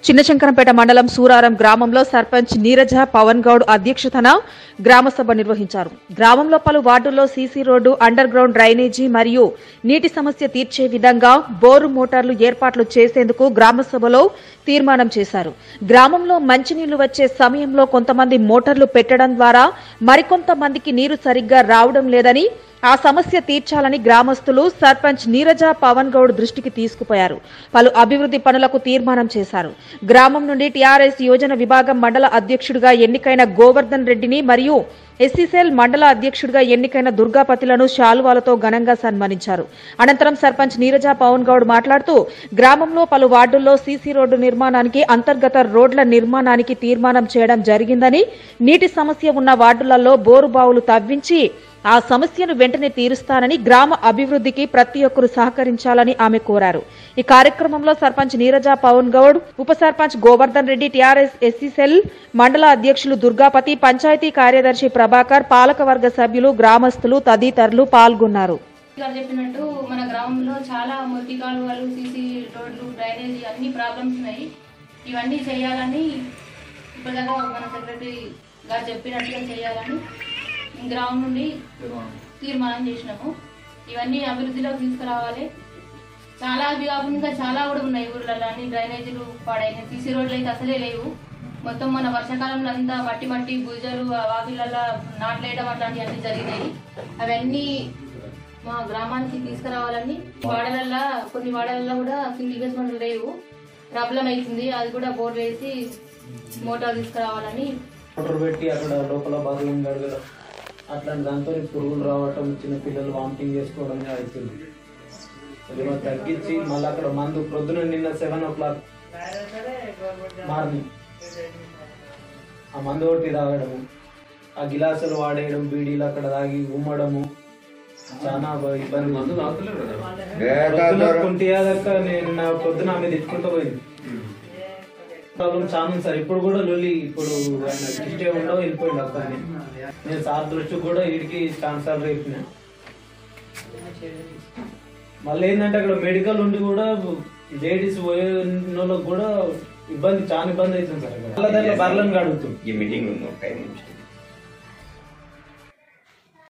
చిన్నశంకరంపేట మండలం సూరారం గ్రామంలో సర్పంచ్ నీరజ పవన్ గౌడ్ అధ్యక్షతన గ్రామసభ నిర్వహించారు గ్రామంలో పలు వార్డుల్లో CC road underground drainage మరియు నీటి సమస్య తీర్చే విధంగా బోరు మోటార్లు ఏర్పాట్లు చేసేందుకు గ్రామసభలో తీర్మానం చేశారు గ్రామంలో మంచినీళ్లు వచ్చే సమయంలో కొంతమంది మోటార్లు పెట్టడం ద్వారా మరికొంతమందికి నీరు సరిగ్గా రావడం లేదని ఆ సమస్య తీర్చాలని గ్రామస్తులు సర్పంచ్ నీరజ పవన్ గౌడ్ దృష్టికి తీసుకుపోయారు పలు అభివృద్ధి పనులకు తీర్మానం చేశారు గ్రామం నుండి టీఆర్ఎస్ యోజన విభాగం మండల అధ్యక్షుడిగా ఎన్నికైన గోవర్ధన్ రెడ్డిని మరియు ఎస్సీసెల్ మండల అధ్యక్షుడిగా ఎన్నికైన దుర్గాపతిలను శాలువాలతో ఘనంగా సన్మానించారు అనంతరం సర్పంచ్ నీరజ పవన్ గౌడ్ మాట్లాడుతూ గ్రామంలో పలు వార్డుల్లో సీసీ రోడ్డు నిర్మాణానికి అంతర్గత రోడ్ల నిర్మాణానికి తీర్మానం చేయడం జరిగిందని నీటి సమస్య ఉన్న వార్డులలో బోరు బావులు తవ్వించి ఆ సమస్యను వెంటనే తీరుస్తానని గ్రామ అభివృద్ధికి ప్రతి ఒక్కరూ సహకరించాలని ఆమె కోరారు ఈ కార్యక్రమంలో సర్పంచ్ నీరజ పవన్ గౌడ్ ఉప sarpanch Govardhan Reddy TRS SC cell మండల అధ్యక్షులు దుర్గాపతి పంచాయతీ కార్యదర్శి ప్రభాకర్ పాలకవర్గ సభ్యులు గ్రామస్తులు తదితరులు పాల్గొన్నారు గారు చెప్పినట్టు మన గ్రామంలో చాలా మురికి కాలువలు సీసీ రోడ్లు డ్రైనేజీ అన్ని ప్రాబ్లమ్స్ ఉన్నాయి ఇవన్నీ చేయాలని ఇప్పటిదాకా మన సెక్రటరీ గారు చెప్పినట్టుగా చేయాలని గ్రామం నుండి తీర్మానం చేసినాము ఇవన్నీ అభివృద్ధిలోకి తీసుకురావాలి చాలా అవి కాకుండా ఇంకా చాలా కూడా ఉన్నాయి ఊర్లలో అన్ని డ్రైనేజీలు పాడైనాయి సీసీ రోడ్లు అయితే అసలే లేవు మొత్తం మన వర్షాకాలంలో అంతా మట్టి మట్టి గుజలు వాకిళ్ళల్లో నాట్లేయడం అట్లాంటివి అన్ని జరిగినాయి అవన్నీ మా గ్రామానికి తీసుకురావాలని వాడలల్లో కొన్ని వాడలల్లో కూడా సింగిల్ బేస్మెంట్ లేవు ప్రాబ్లం అవుతుంది అది కూడా బోర్ వేసి మోటార్ తీసుకురావాలని మోటార్ పెట్టి అక్కడ లోపల బాత్రూమ్ గడగడం అట్లాంటి దాంతో పురుగులు రావటం చిన్న పిల్లలు వామిటింగ్ చేసుకోవడం అవుతుంది అది మనం తగ్గించి మళ్ళీ అక్కడ మందు ప్రొద్దున నిన్న సెవెన్ ఓ క్లాక్ మార్నింగ్ ఆ మందు ఒకటి తాగడము ఆ గిలాసులు వాడేయడం బీడీలు అక్కడ తాగి ఉమ్మడము చాలా ఇబ్బంది ప్రొద్దున కుంటియాదక్క నేను నా పొద్దున ఆమె తిట్టుకుంటూ పోయింది ప్రాబ్లం చాలా ఉంది సార్ ఇప్పుడు కూడా లొల్లి ఇప్పుడు ఆయన ఇష్టే ఉండవు వెళ్ళిపోయింది అక్కడిని నేను సార్ దృష్టికి కూడా వీడికి ఛాన్సర్ రేపిన మళ్ళీ ఏంటంటే అక్కడ మెడికల్ ఉండి కూడా లేడీస్ పోయే వాళ్ళకి కూడా ఇబ్బంది చాలా ఇబ్బంది అవుతుంది సార్ అక్కడ వాళ్ళ దగ్గర బర్లను అడుగుతుంది ఈ మీటింగ్ ఉంది ఒక టైం నుంచి